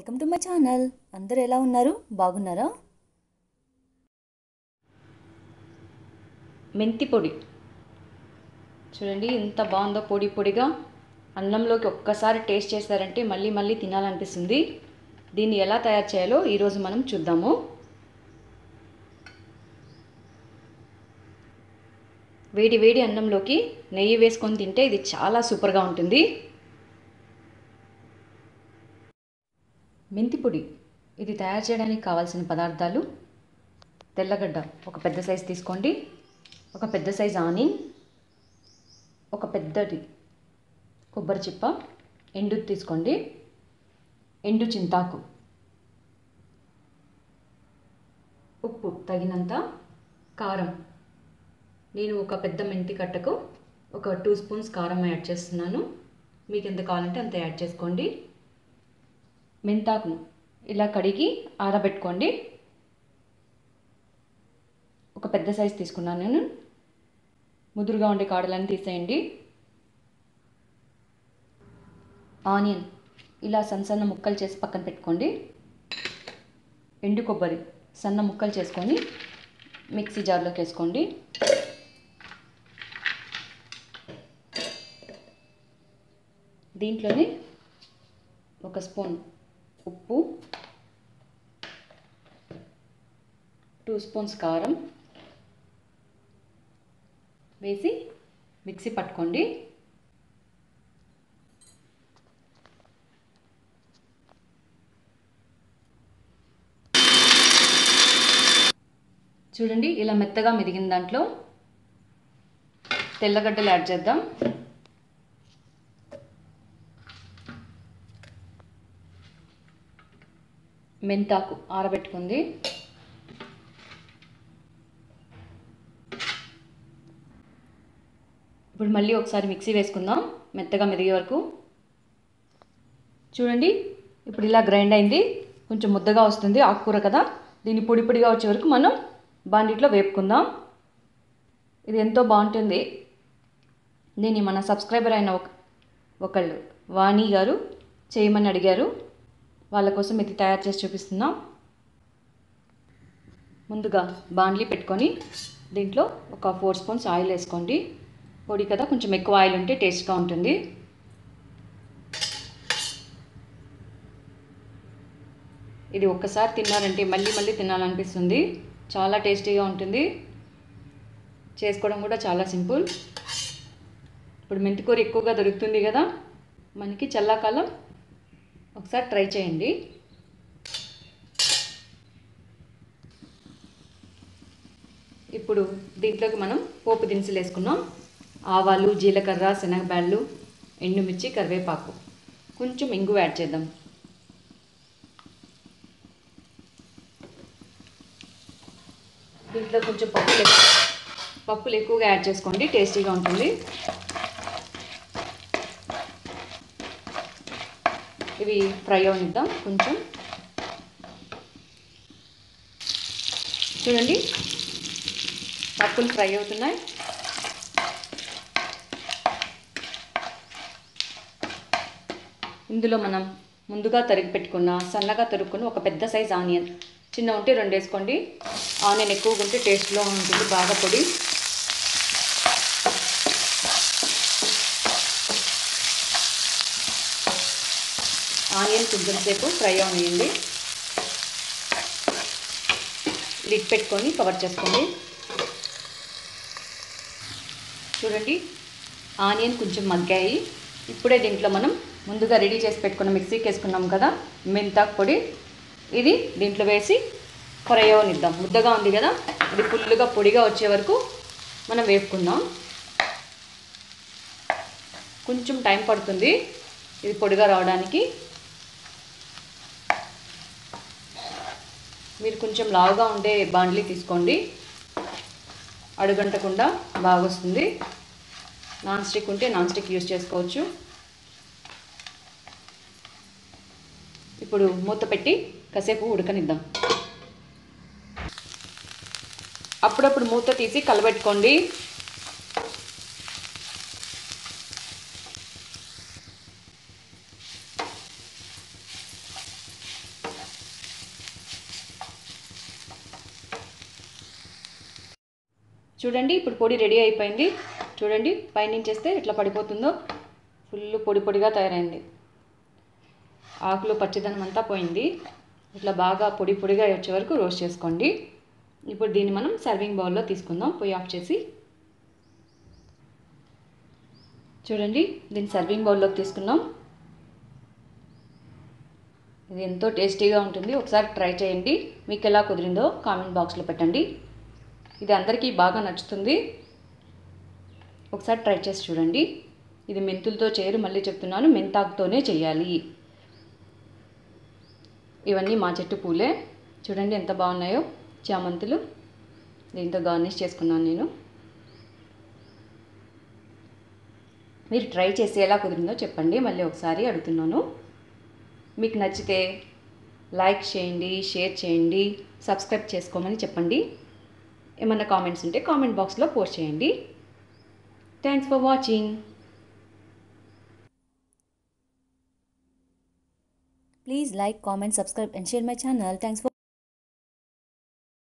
Welcome to my channel అందరూ ఎలా ఉన్నారు బాగున్నారా మెంతి పొడి చూడండి ఎంత బాగుందో పొడి పొడిగా అన్నంలోకి ఒక్కసారి టేస్ట్ చేశారంటే మళ్ళీ మళ్ళీ తినాలనిపిస్తుంది దీన్ని ఎలా తయారు చేయాలో ఈరోజు మనం చూద్దాము వేడి వేడి అన్నంలోకి నెయ్యి వేసుకొని తింటే ఇది చాలా సూపర్గా ఉంటుంది మెంతి పొడి ఇది తయారు చేయడానికి కావాల్సిన పదార్థాలు తెల్లగడ్డ ఒక పెద్ద సైజు తీసుకోండి ఒక పెద్ద సైజు ఆనియన్ ఒక పెద్దది కొబ్బరి చిప్ప ఎండు తీసుకోండి ఎండు చింతాకు ఉప్పు తగినంత కారం నేను ఒక పెద్ద మెంతి కట్టకు ఒక టూ స్పూన్స్ కారం యాడ్ చేస్తున్నాను మీకు ఎంత కావాలంటే అంత యాడ్ చేసుకోండి మెంతాకును ఇలా కడిగి ఆరబెట్టుకోండి ఒక పెద్ద సైజ్ తీసుకున్నాను నేను ముదురుగా ఉండే కాడలన్నీ తీసేయండి ఆనియన్ ఇలా సన్న సన్న ముక్కలు చేసి పక్కన పెట్టుకోండి ఎండు కొబ్బరి సన్న ముక్కలు చేసుకొని మిక్సీ జార్లోకి వేసుకోండి దీంట్లోనే ఒక స్పూన్ ఉప్పు టూ స్పూన్స్ కారం వేసి మిక్సీ పట్టుకోండి చూడండి ఇలా మెత్తగా మెదిగిన దాంట్లో తెల్లగడ్డలు యాడ్ చేద్దాం మెంతాకు ఆరబెట్టుకుంది ఇప్పుడు మళ్ళీ ఒకసారి మిక్సీ వేసుకుందాం మెత్తగా మెదిగే వరకు చూడండి ఇప్పుడు ఇలా గ్రైండ్ అయింది కొంచెం ముద్దగా వస్తుంది ఆకుకూర కదా దీన్ని పొడి పొడిగా వచ్చే వరకు మనం బాండిట్లో వేపుకుందాం ఇది ఎంతో బాగుంటుంది దీన్ని మన సబ్స్క్రైబర్ అయిన ఒక ఒకళ్ళు వాణి గారు చేయమని అడిగారు వాళ్ళ కోసం ఇది తయారు చేసి చూపిస్తున్నాం ముందుగా బాండ్లీ పెట్టుకొని దీంట్లో ఒక ఫోర్ స్పూన్స్ ఆయిల్ వేసుకోండి పొడి కదా కొంచెం ఎక్కువ ఆయిల్ ఉంటే టేస్ట్గా ఉంటుంది ఇది ఒక్కసారి తిన్నారంటే మళ్ళీ మళ్ళీ తినాలనిపిస్తుంది చాలా టేస్టీగా ఉంటుంది చేసుకోవడం కూడా చాలా సింపుల్ ఇప్పుడు మెంతికూర ఎక్కువగా దొరుకుతుంది కదా మనకి చల్లాకాలం ఒకసారి ట్రై చేయండి ఇప్పుడు దీంట్లోకి మనం పోపు దినుసులు వేసుకున్నాం ఆవాలు జీలకర్ర శనగబ్యాళ్ళు ఎండుమిర్చి కరివేపాకు కొంచెం ఇంగు యాడ్ చేద్దాం దీంట్లో కొంచెం పప్పులు ఎక్కువ పప్పులు ఎక్కువగా యాడ్ చేసుకోండి టేస్టీగా ఉంటుంది ఇవి ఫ్రై అవనిద్దాం కొంచెం చూడండి పప్పులు ఫ్రై అవుతున్నాయి ఇందులో మనం ముందుగా తరిగి పెట్టుకున్న సన్నగా తరుక్కుని ఒక పెద్ద సైజ్ ఆనియన్ చిన్న ఉంటే రెండు వేసుకోండి ఆనియన్ ఎక్కువగా ఉంటే టేస్ట్లో ఉంటుంది బాగా పొడి ఆనియన్ కొంచెం సేపు ఫ్రై అవనియండి లిడ్ పెట్టుకొని కవర్ చేసుకోండి చూడండి ఆనియన్ కొంచెం మగ్గాయి ఇప్పుడే దీంట్లో మనం ముందుగా రెడీ చేసి పెట్టుకున్న మిక్సీకి వేసుకున్నాం కదా మెంతాకు పొడి ఇది దీంట్లో వేసి ఫ్రై అవనిద్దాం ముద్దగా ఉంది కదా ఇది ఫుల్గా పొడిగా వచ్చే వరకు మనం వేపుకుందాం కొంచెం టైం పడుతుంది ఇది పొడిగా రావడానికి మీరు కొంచెం లావుగా ఉండే బాండ్లీ తీసుకోండి అడుగంటకుండా బాగా వస్తుంది నాన్ స్టిక్ ఉంటే నాన్ స్టిక్ యూజ్ చేసుకోవచ్చు ఇప్పుడు మూత పెట్టి కాసేపు ఉడకనిద్దాం అప్పుడప్పుడు మూత తీసి కలబెట్టుకోండి చూడండి ఇప్పుడు పొడి రెడీ అయిపోయింది చూడండి పైనుంచి వేస్తే ఎట్లా పడిపోతుందో ఫుల్ పొడి పొడిగా తయారైంది ఆకులు పచ్చిదనం అంతా పోయింది ఇట్లా బాగా పొడి పొడిగా వచ్చే వరకు రోస్ట్ చేసుకోండి ఇప్పుడు దీన్ని మనం సర్వింగ్ బౌల్లో తీసుకుందాం పొయ్యి ఆఫ్ చేసి చూడండి దీన్ని సర్వింగ్ బౌల్లోకి తీసుకున్నాం ఇది ఎంతో టేస్టీగా ఉంటుంది ఒకసారి ట్రై చేయండి మీకు ఎలా కుదిరిందో కామెంట్ బాక్స్లో పెట్టండి ఇది అందరికీ బాగా నచ్చుతుంది ఒకసారి ట్రై చేసి చూడండి ఇది మెంతులతో చేయరు మళ్ళీ చెప్తున్నాను మెంతాకుతోనే చేయాలి ఇవన్నీ మా చెట్టు పూలే చూడండి ఎంత బాగున్నాయో చామంతులు దీంతో గార్నిష్ చేసుకున్నాను నేను మీరు ట్రై చేసి ఎలా కుదిరిందో చెప్పండి మళ్ళీ ఒకసారి అడుగుతున్నాను మీకు నచ్చితే లైక్ చేయండి షేర్ చేయండి సబ్స్క్రైబ్ చేసుకోమని చెప్పండి ఏమన్నా కామెంట్స్ ఉంటే కామెంట్ బాక్స్లో పోస్ట్ చేయండి thanks for watching Please like, comment, subscribe and share my channel. Thanks for